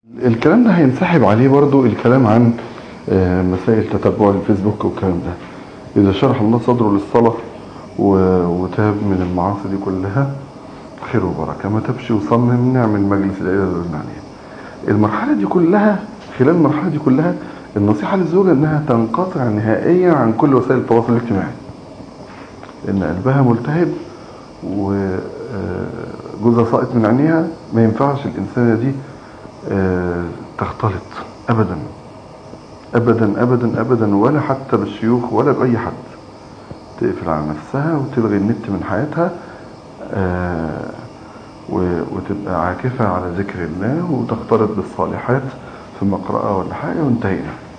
الكلام ده هينسحب عليه برضو الكلام عن آه، مسائل تتبع الفيسبوك والكلام ده إذا شرح الله صدره للصلاة و- وتاب من المعاصي دي كلها خير وبركة ما تبش وصمم نعمل مجلس العيلة اللي قلنا عليه المرحلة دي كلها خلال المرحلة دي كلها النصيحة للزوجة إنها تنقطع نهائيا عن كل وسائل التواصل الاجتماعي لأن قلبها ملتهب وجوزها ساقط من عينيها ما ينفعش الإنسانة دي آه، تختلط أبدا أبدا أبدا أبدا ولا حتى بالشيوخ ولا بأي حد تقفل على نفسها وتلغي النت من حياتها آه، و- وتبقى عاكفة على ذكر الله وتختلط بالصالحات في مقرأة ولا حاجة وانتهينا